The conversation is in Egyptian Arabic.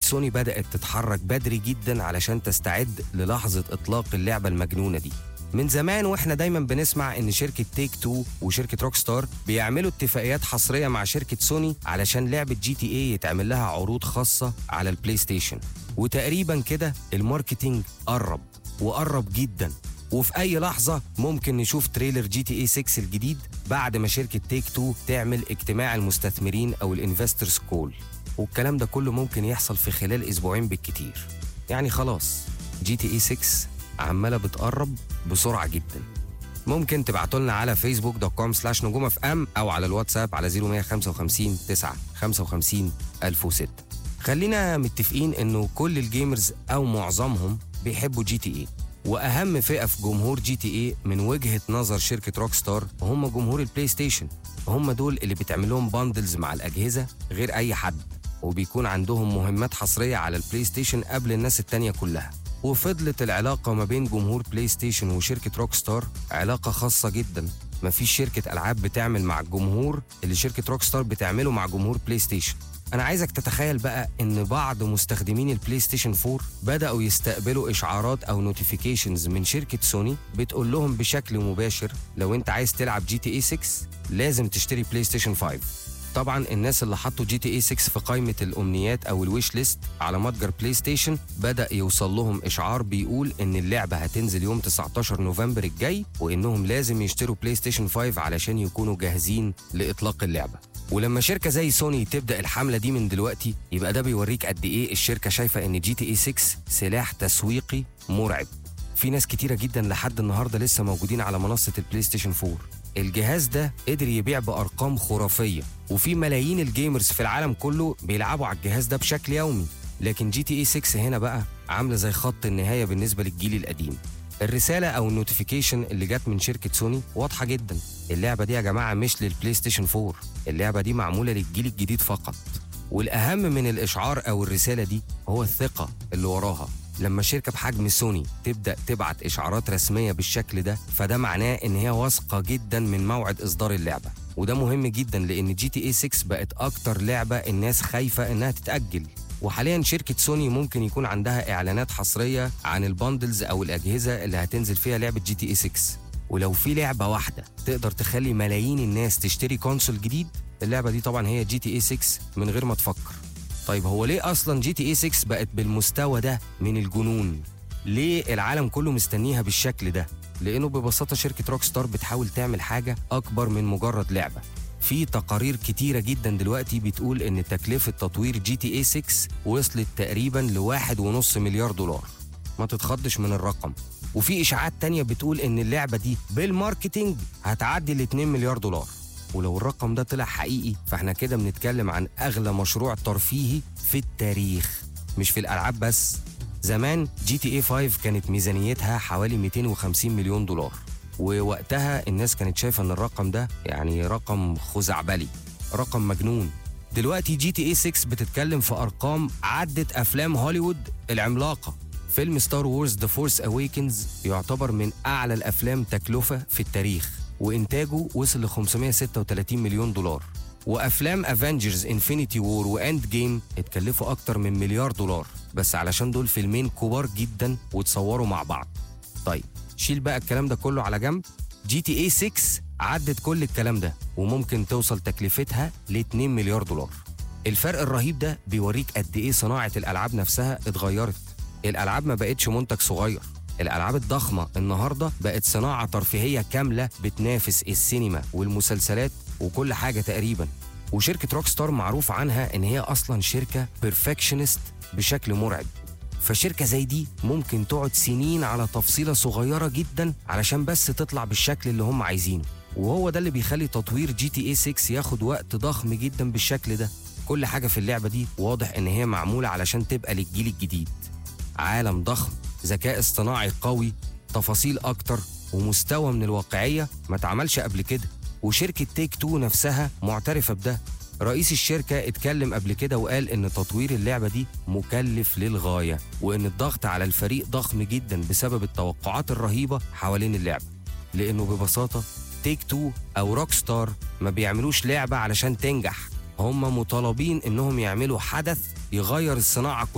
سوني بدأت تتحرك بدري جدا علشان تستعد للحظة إطلاق اللعبة المجنونة دي من زمان واحنا دايما بنسمع ان شركه تيك تو وشركه روك ستار بيعملوا اتفاقيات حصريه مع شركه سوني علشان لعبه جي تي اي يتعمل لها عروض خاصه على البلاي ستيشن وتقريبا كده الماركتينج قرب وقرب جدا وفي اي لحظه ممكن نشوف تريلر جي تي اي 6 الجديد بعد ما شركه تيك تو تعمل اجتماع المستثمرين او الانفسترز كول والكلام ده كله ممكن يحصل في خلال اسبوعين بالكتير يعني خلاص جي تي اي 6 عماله بتقرب بسرعه جدا ممكن تبعتوا لنا على فيسبوك دوت كوم سلاش نجوم اف ام او على الواتساب على 0155 9 55 1006 خلينا متفقين انه كل الجيمرز او معظمهم بيحبوا جي تي اي واهم فئه في جمهور جي تي اي من وجهه نظر شركه روك ستار هم جمهور البلاي ستيشن هم دول اللي بتعمل لهم باندلز مع الاجهزه غير اي حد وبيكون عندهم مهمات حصريه على البلاي ستيشن قبل الناس التانيه كلها وفضلت العلاقة ما بين جمهور بلاي ستيشن وشركة روك ستار علاقة خاصة جدا مفيش شركة ألعاب بتعمل مع الجمهور اللي شركة روك ستار بتعمله مع جمهور بلاي ستيشن أنا عايزك تتخيل بقى إن بعض مستخدمين البلاي ستيشن 4 بدأوا يستقبلوا إشعارات أو نوتيفيكيشنز من شركة سوني بتقول لهم بشكل مباشر لو أنت عايز تلعب جي تي اي 6 لازم تشتري بلاي ستيشن 5 طبعا الناس اللي حطوا جي تي اي 6 في قائمه الامنيات او الويش ليست على متجر بلاي ستيشن بدا يوصل لهم اشعار بيقول ان اللعبه هتنزل يوم 19 نوفمبر الجاي وانهم لازم يشتروا بلاي ستيشن 5 علشان يكونوا جاهزين لاطلاق اللعبه ولما شركه زي سوني تبدا الحمله دي من دلوقتي يبقى ده بيوريك قد ايه الشركه شايفه ان جي تي اي 6 سلاح تسويقي مرعب في ناس كتيره جدا لحد النهارده لسه موجودين على منصه البلاي ستيشن 4 الجهاز ده قدر يبيع بارقام خرافيه وفي ملايين الجيمرز في العالم كله بيلعبوا على الجهاز ده بشكل يومي لكن جي تي اي 6 هنا بقى عامله زي خط النهايه بالنسبه للجيل القديم الرسالة أو النوتيفيكيشن اللي جت من شركة سوني واضحة جدا اللعبة دي يا جماعة مش للبلاي ستيشن 4 اللعبة دي معمولة للجيل الجديد فقط والأهم من الإشعار أو الرسالة دي هو الثقة اللي وراها لما شركة بحجم سوني تبدأ تبعت إشعارات رسمية بالشكل ده فده معناه إن هي واثقة جدا من موعد إصدار اللعبة وده مهم جدا لأن جي تي اي 6 بقت أكتر لعبة الناس خايفة إنها تتأجل وحاليا شركة سوني ممكن يكون عندها إعلانات حصرية عن الباندلز أو الأجهزة اللي هتنزل فيها لعبة جي تي اي 6 ولو في لعبة واحدة تقدر تخلي ملايين الناس تشتري كونسول جديد اللعبة دي طبعا هي جي تي اي 6 من غير ما تفكر طيب هو ليه اصلا جي تي اي 6 بقت بالمستوى ده من الجنون ليه العالم كله مستنيها بالشكل ده لانه ببساطه شركه روك ستار بتحاول تعمل حاجه اكبر من مجرد لعبه في تقارير كتيرة جدا دلوقتي بتقول إن تكلفة تطوير جي تي اي 6 وصلت تقريبا لواحد ونص مليار دولار ما تتخضش من الرقم وفي إشاعات تانية بتقول إن اللعبة دي بالماركتينج هتعدي ال 2 مليار دولار ولو الرقم ده طلع حقيقي فاحنا كده بنتكلم عن اغلى مشروع ترفيهي في التاريخ مش في الالعاب بس زمان جي تي اي 5 كانت ميزانيتها حوالي 250 مليون دولار ووقتها الناس كانت شايفه ان الرقم ده يعني رقم خزعبلي رقم مجنون دلوقتي جي تي اي 6 بتتكلم في ارقام عدت افلام هوليوود العملاقه فيلم ستار وورز ذا فورس اويكنز يعتبر من اعلى الافلام تكلفه في التاريخ وإنتاجه وصل ل 536 مليون دولار وأفلام افنجرز انفينيتي وور وإند جيم اتكلفوا أكتر من مليار دولار بس علشان دول فيلمين كبار جدا واتصوروا مع بعض طيب شيل بقى الكلام ده كله على جنب جي تي اي 6 عدت كل الكلام ده وممكن توصل تكلفتها ل 2 مليار دولار الفرق الرهيب ده بيوريك قد ايه صناعه الالعاب نفسها اتغيرت الالعاب ما بقتش منتج صغير الالعاب الضخمه النهارده بقت صناعه ترفيهيه كامله بتنافس السينما والمسلسلات وكل حاجه تقريبا وشركه روك ستار معروف عنها ان هي اصلا شركه بيرفكشنست بشكل مرعب فشركه زي دي ممكن تقعد سنين على تفصيله صغيره جدا علشان بس تطلع بالشكل اللي هم عايزينه وهو ده اللي بيخلي تطوير جي تي اي 6 ياخد وقت ضخم جدا بالشكل ده كل حاجه في اللعبه دي واضح ان هي معموله علشان تبقى للجيل الجديد عالم ضخم ذكاء اصطناعي قوي تفاصيل اكتر ومستوى من الواقعيه ما اتعملش قبل كده وشركه تيك تو نفسها معترفه بده رئيس الشركة اتكلم قبل كده وقال إن تطوير اللعبة دي مكلف للغاية وإن الضغط على الفريق ضخم جدا بسبب التوقعات الرهيبة حوالين اللعبة لأنه ببساطة تيك تو أو روك ستار ما بيعملوش لعبة علشان تنجح هم مطالبين إنهم يعملوا حدث يغير الصناعة